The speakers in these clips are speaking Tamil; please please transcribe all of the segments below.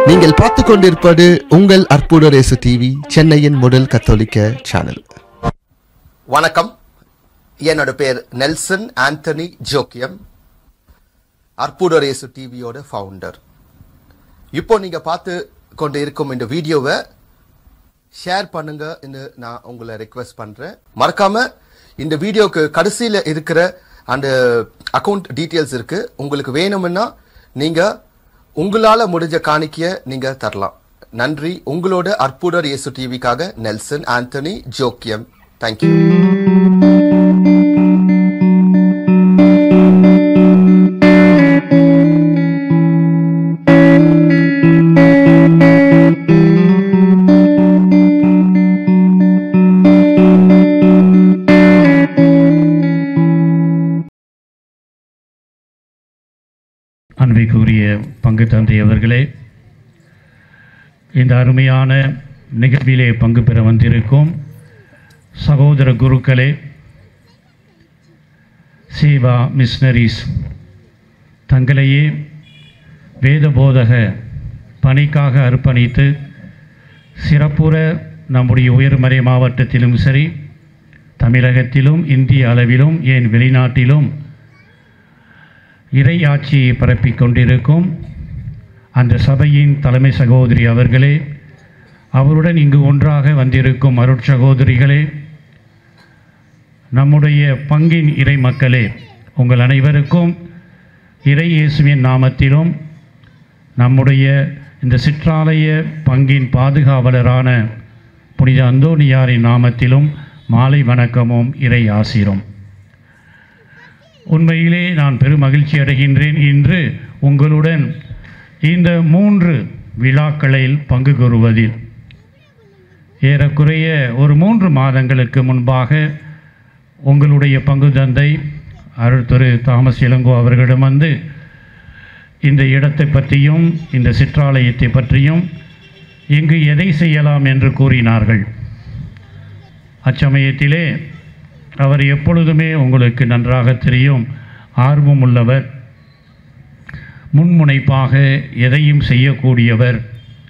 நீங்கள் பார்த்து கொண்டிருப்பது உங்கள் அற்புத ரேசு டிவி சென்னையின் முதல் கத்தோலிக்க சேனல் வணக்கம் என்னோட பேர் நெல்சன் ஆண்டனி ஜோக்கியம் அற்புதரேசு டிவியோட ஃபவுண்டர் இப்போ நீங்க பார்த்து கொண்டு இருக்கும் இந்த வீடியோவை ஷேர் பண்ணுங்கன்னு நான் உங்களை ரெக்வெஸ்ட் பண்றேன் மறக்காம இந்த வீடியோக்கு கடைசியில இருக்கிற அந்த அக்கவுண்ட் டீட்டெயில்ஸ் இருக்கு உங்களுக்கு வேணும்னா நீங்க உங்களால முடிஞ்ச காணிக்கைய நீங்க தரலாம் நன்றி உங்களோட அற்புதர் இயேசு டிவிக்காக நெல்சன் ஆண்டனி ஜோக்கியம் தேங்க்யூ அன்பிற்குரிய பங்கு தந்தை அவர்களே இந்த அருமையான நிகழ்விலே பங்கு பெற வந்திருக்கும் சகோதர குருக்களே சேவா மிஷனரிஸ் தங்களையே வேதபோதக பணிக்காக அர்ப்பணித்து சிறப்புற நம்முடைய உயர்மறை மாவட்டத்திலும் சரி தமிழகத்திலும் இந்திய அளவிலும் ஏன் வெளிநாட்டிலும் இறை ஆட்சியை பரப்பிக் கொண்டிருக்கும் அந்த சபையின் தலைமை சகோதரி அவர்களே அவருடன் இங்கு ஒன்றாக வந்திருக்கும் அருட்சகோதரிகளே நம்முடைய பங்கின் இறை மக்களே உங்கள் அனைவருக்கும் இறை இயேசுவின் நாமத்திலும் நம்முடைய இந்த சிற்றாலய பங்கின் பாதுகாவலரான புனித அந்தோனியாரின் நாமத்திலும் மாலை வணக்கமும் இறை ஆசிரும் உண்மையிலே நான் பெரும் மகிழ்ச்சி அடைகின்றேன் இன்று உங்களுடன் இந்த மூன்று விழாக்களில் பங்கு கூறுவதில் ஏறக்குறைய ஒரு மூன்று மாதங்களுக்கு முன்பாக உங்களுடைய பங்கு தந்தை அருள் திரு தாமஸ் இளங்கோ அவர்களிடம் வந்து இந்த இடத்தை பற்றியும் இந்த சிற்றாலயத்தை பற்றியும் இங்கு எதை செய்யலாம் என்று கூறினார்கள் அச்சமயத்திலே அவர் எப்பொழுதுமே உங்களுக்கு நன்றாக தெரியும் ஆர்வம் உள்ளவர் முன்முனைப்பாக எதையும் செய்யக்கூடியவர்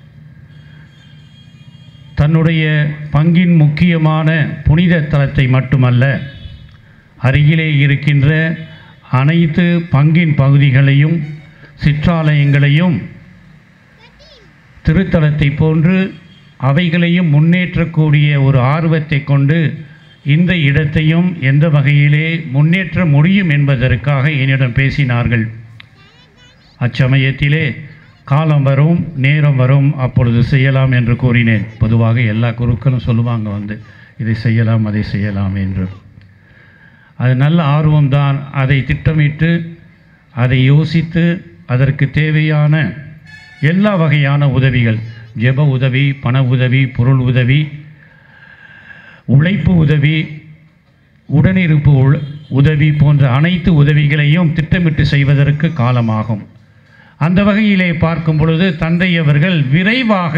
தன்னுடைய பங்கின் முக்கியமான புனித தலத்தை மட்டுமல்ல அருகிலே இருக்கின்ற அனைத்து பங்கின் பகுதிகளையும் சிற்றாலயங்களையும் திருத்தலத்தை போன்று அவைகளையும் முன்னேற்றக்கூடிய ஒரு ஆர்வத்தை கொண்டு இந்த இடத்தையும் எந்த வகையிலே முன்னேற்ற முடியும் என்பதற்காக என்னிடம் பேசினார்கள் அச்சமயத்திலே காலம் வரும் நேரம் வரும் அப்பொழுது செய்யலாம் என்று கூறினேன் பொதுவாக எல்லா குருக்களும் சொல்லுவாங்க வந்து இதை செய்யலாம் அதை செய்யலாம் என்று அது நல்ல ஆர்வம்தான் அதை திட்டமிட்டு அதை யோசித்து அதற்கு தேவையான எல்லா வகையான உதவிகள் ஜெப உதவி பண உதவி பொருள் உதவி உழைப்பு உதவி உடனிருப்பு உள்- உதவி போன்ற அனைத்து உதவிகளையும் திட்டமிட்டு செய்வதற்கு காலமாகும் அந்த வகையிலே பார்க்கும் பொழுது தந்தை அவர்கள் விரைவாக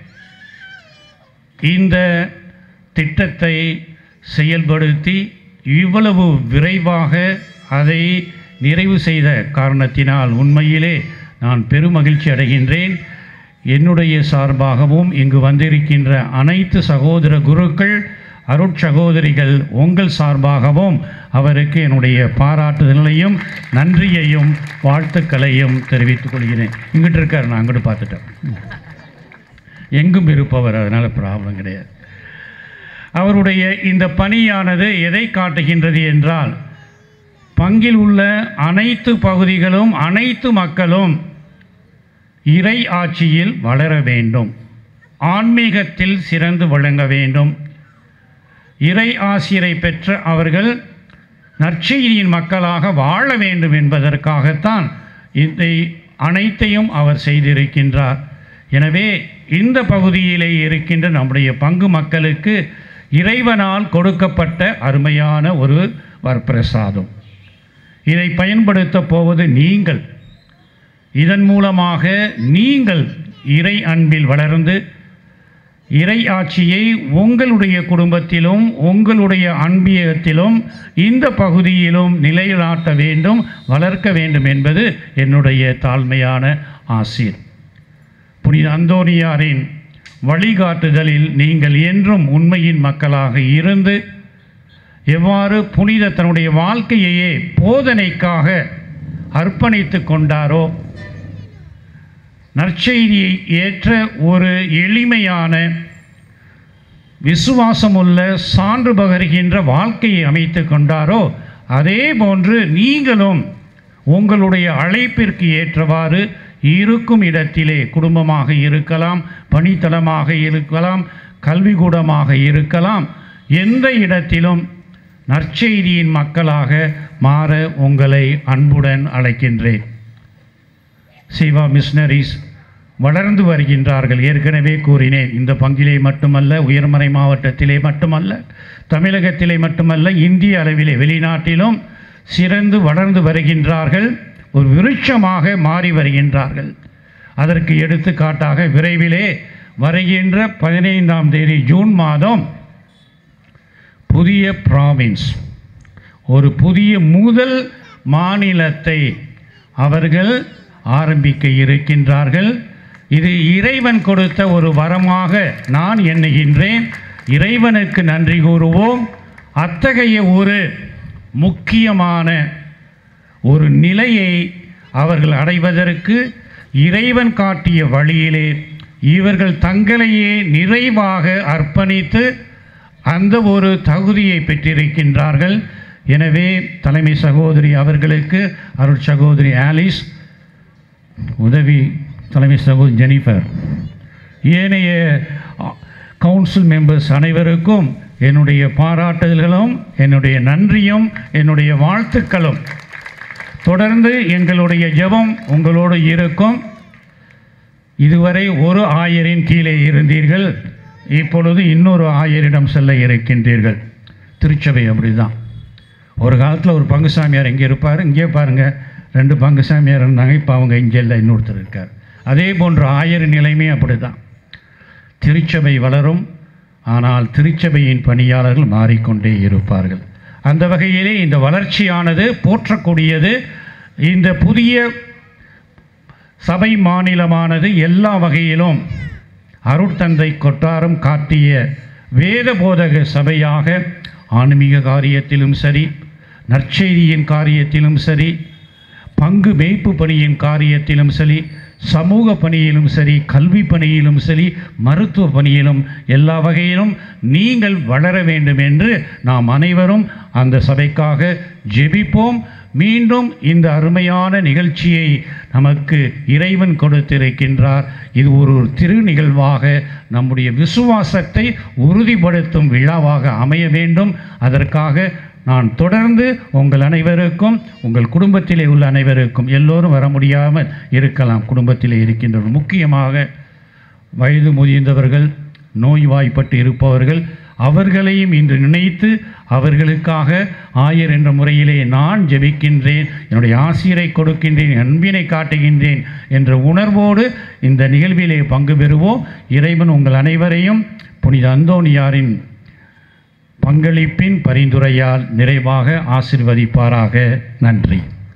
இந்த திட்டத்தை செயல்படுத்தி இவ்வளவு விரைவாக அதை நிறைவு செய்த காரணத்தினால் உண்மையிலே நான் பெருமகிழ்ச்சி அடைகின்றேன் என்னுடைய சார்பாகவும் இங்கு வந்திருக்கின்ற அனைத்து சகோதர குருக்கள் அருட்சகோதரிகள் உங்கள் சார்பாகவும் அவருக்கு என்னுடைய பாராட்டுதலையும் நன்றியையும் வாழ்த்துக்களையும் தெரிவித்துக் கொள்கிறேன் இங்கிட்டு இருக்கார் நான் அங்கிட்டு பார்த்துட்டேன் எங்கும் இருப்பவர் அதனால் ப்ராப்ளம் கிடையாது அவருடைய இந்த பணியானது எதை காட்டுகின்றது என்றால் பங்கில் உள்ள அனைத்து பகுதிகளும் அனைத்து மக்களும் இறை ஆட்சியில் வளர வேண்டும் ஆன்மீகத்தில் சிறந்து விளங்க வேண்டும் இறை ஆசிரை பெற்ற அவர்கள் நற்செய்தியின் மக்களாக வாழ வேண்டும் என்பதற்காகத்தான் இதை அனைத்தையும் அவர் செய்திருக்கின்றார் எனவே இந்த பகுதியிலே இருக்கின்ற நம்முடைய பங்கு மக்களுக்கு இறைவனால் கொடுக்கப்பட்ட அருமையான ஒரு வரப்பிரசாதம் இதை பயன்படுத்தப் போவது நீங்கள் இதன் மூலமாக நீங்கள் இறை அன்பில் வளர்ந்து இறை ஆட்சியை உங்களுடைய குடும்பத்திலும் உங்களுடைய அன்பியத்திலும் இந்த பகுதியிலும் நிலைநாட்ட வேண்டும் வளர்க்க வேண்டும் என்பது என்னுடைய தாழ்மையான ஆசீர் புனித அந்தோனியாரின் வழிகாட்டுதலில் நீங்கள் என்றும் உண்மையின் மக்களாக இருந்து எவ்வாறு புனித தன்னுடைய வாழ்க்கையையே போதனைக்காக அர்ப்பணித்து கொண்டாரோ நற்செய்தியை ஏற்ற ஒரு எளிமையான விசுவாசமுள்ள சான்று பகருகின்ற வாழ்க்கையை அமைத்து கொண்டாரோ அதே போன்று நீங்களும் உங்களுடைய அழைப்பிற்கு ஏற்றவாறு இருக்கும் இடத்திலே குடும்பமாக இருக்கலாம் பணித்தளமாக இருக்கலாம் கல்விக்கூடமாக இருக்கலாம் எந்த இடத்திலும் நற்செய்தியின் மக்களாக மாற உங்களை அன்புடன் அழைக்கின்றேன் சிவா மிஷனரிஸ் வளர்ந்து வருகின்றார்கள் ஏற்கனவே கூறினேன் இந்த பங்கிலே மட்டுமல்ல உயர்மறை மாவட்டத்திலே மட்டுமல்ல தமிழகத்திலே மட்டுமல்ல இந்திய அளவிலே வெளிநாட்டிலும் சிறந்து வளர்ந்து வருகின்றார்கள் ஒரு விருட்சமாக மாறி வருகின்றார்கள் அதற்கு எடுத்துக்காட்டாக விரைவிலே வருகின்ற பதினைந்தாம் தேதி ஜூன் மாதம் புதிய ப்ராவின்ஸ் ஒரு புதிய முதல் மாநிலத்தை அவர்கள் ஆரம்பிக்க இருக்கின்றார்கள் இது இறைவன் கொடுத்த ஒரு வரமாக நான் எண்ணுகின்றேன் இறைவனுக்கு நன்றி கூறுவோம் அத்தகைய ஒரு முக்கியமான ஒரு நிலையை அவர்கள் அடைவதற்கு இறைவன் காட்டிய வழியிலே இவர்கள் தங்களையே நிறைவாக அர்ப்பணித்து அந்த ஒரு தகுதியை பெற்றிருக்கின்றார்கள் எனவே தலைமை சகோதரி அவர்களுக்கு அருள் சகோதரி ஆலிஸ் உதவி தலைமை சகோதரி ஜெனிஃபர் ஏனைய கவுன்சில் மெம்பர்ஸ் அனைவருக்கும் என்னுடைய பாராட்டுதல்களும் என்னுடைய நன்றியும் என்னுடைய வாழ்த்துக்களும் தொடர்ந்து எங்களுடைய ஜெபம் உங்களோடு இருக்கும் இதுவரை ஒரு ஆயரின் கீழே இருந்தீர்கள் இப்பொழுது இன்னொரு ஆயரிடம் செல்ல இருக்கின்றீர்கள் திருச்சபை அப்படிதான் ஒரு காலத்தில் ஒரு பங்குசாமியார் இங்கே இருப்பார் இங்கே பாருங்கள் ரெண்டு பங்குசாமியார் இருந்தாங்க இப்போ அவங்க இங்கே இல்லை இன்னொருத்தர் இருக்கார் அதே போன்ற ஆயர் நிலைமை அப்படி தான் திருச்சபை வளரும் ஆனால் திருச்சபையின் பணியாளர்கள் மாறிக்கொண்டே இருப்பார்கள் அந்த வகையிலே இந்த வளர்ச்சியானது போற்றக்கூடியது இந்த புதிய சபை மாநிலமானது எல்லா வகையிலும் அருட்தந்தை கொட்டாரம் காட்டிய வேத போதக சபையாக ஆன்மீக காரியத்திலும் சரி நற்செய்தியின் காரியத்திலும் சரி பங்கு மேய்ப்பு பணியின் காரியத்திலும் சரி சமூக பணியிலும் சரி கல்வி பணியிலும் சரி மருத்துவ பணியிலும் எல்லா வகையிலும் நீங்கள் வளர வேண்டும் என்று நாம் அனைவரும் அந்த சபைக்காக ஜெபிப்போம் மீண்டும் இந்த அருமையான நிகழ்ச்சியை நமக்கு இறைவன் கொடுத்திருக்கின்றார் இது ஒரு திரு நிகழ்வாக நம்முடைய விசுவாசத்தை உறுதிப்படுத்தும் விழாவாக அமைய வேண்டும் அதற்காக நான் தொடர்ந்து உங்கள் அனைவருக்கும் உங்கள் குடும்பத்திலே உள்ள அனைவருக்கும் எல்லோரும் வர முடியாமல் இருக்கலாம் குடும்பத்திலே இருக்கின்றவர் முக்கியமாக வயது முதிர்ந்தவர்கள் நோய்வாய்ப்பட்டு இருப்பவர்கள் அவர்களையும் இன்று நினைத்து அவர்களுக்காக ஆயர் என்ற முறையிலே நான் ஜெபிக்கின்றேன் என்னுடைய ஆசிரியரை கொடுக்கின்றேன் அன்பினை காட்டுகின்றேன் என்ற உணர்வோடு இந்த நிகழ்விலே பங்கு பெறுவோம் இறைவன் உங்கள் அனைவரையும் புனித அந்தோணியாரின் பங்களிப்பின் பரிந்துரையால் நிறைவாக ஆசிர்வதிப்பாராக நன்றி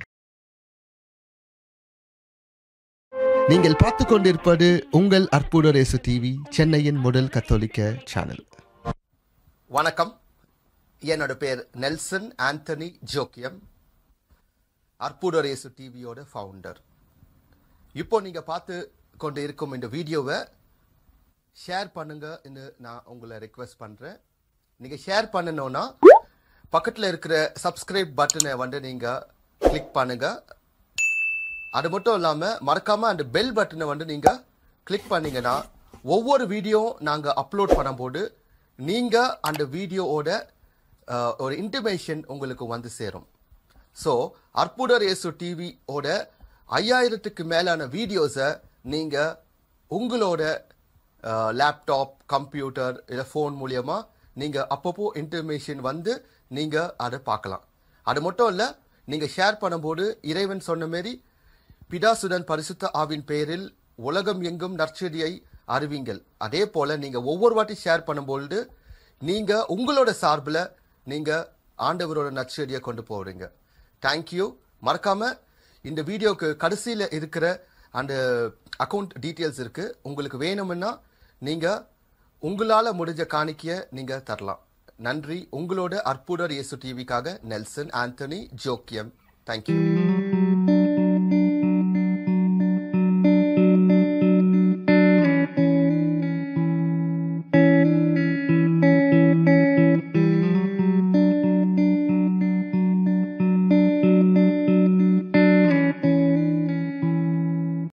நீங்கள் பார்த்து கொண்டிருப்பது உங்கள் அற்புதரேசு டிவி சென்னையின் முதல் கத்தோலிக்க சேனல் வணக்கம் என்னோட பேர் நெல்சன் ஆண்டனி ஜோக்கியம் அற்புதரேசு டிவியோட ஃபவுண்டர் இப்போ நீங்க பார்த்து கொண்டு இருக்கும் இந்த வீடியோவை ஷேர் பண்ணுங்கன்னு நான் உங்களை ரெக்வெஸ்ட் பண்றேன் நீங்க ஷேர் பண்ணணும்னா பக்கத்தில் இருக்கிற சப்ஸ்கிரைப் பட்டனை வந்து நீங்க கிளிக் பண்ணுங்க அது மட்டும் இல்லாமல் மறக்காம அந்த பெல் பட்டனை வந்து நீங்க கிளிக் பண்ணீங்கன்னா ஒவ்வொரு வீடியோ நாங்க அப்லோட் பண்ணும்போது நீங்க அந்த வீடியோவோட அஹ், ஒரு இன்டிமேஷன் உங்களுக்கு வந்து சேரும் ஸோ அற்புதர் இயேசு டிவியோட ஐயாயிரத்துக்கு மேலான வீடியோஸை நீங்க உங்களோட லேப்டாப் கம்ப்யூட்டர் இல்லை ஃபோன் மூலியமா நீங்க அப்பப்போ இன்டர்மேஷன் வந்து நீங்க அதை பார்க்கலாம் அது மட்டும் இல்ல நீங்க ஷேர் பண்ணும்போது இறைவன் சொன்ன மாரி பிதாசுடன் பரிசுத்த ஆவின் பெயரில் உலகம் எங்கும் நற்செடியை அறிவிங்கள் அதே போல நீங்க ஒவ்வொரு வாட்டி ஷேர் பண்ணும்பொழுது நீங்க உங்களோட சார்பில் நீங்க ஆண்டவரோட நற்செடியை கொண்டு போறீங்க தேங்க்யூ மறக்காம இந்த வீடியோக்கு கடைசியில் இருக்கிற அந்த அக்கௌண்ட் டீட்டெயில்ஸ் இருக்கு உங்களுக்கு வேணும்னா நீங்க உங்களால முடிஞ்ச காணிக்கைய நீங்க தரலாம் நன்றி உங்களோட அற்புதர் இயேசு டிவிக்காக நெல்சன் ஆண்டனி ஜோக்கியம் தேங்க்யூ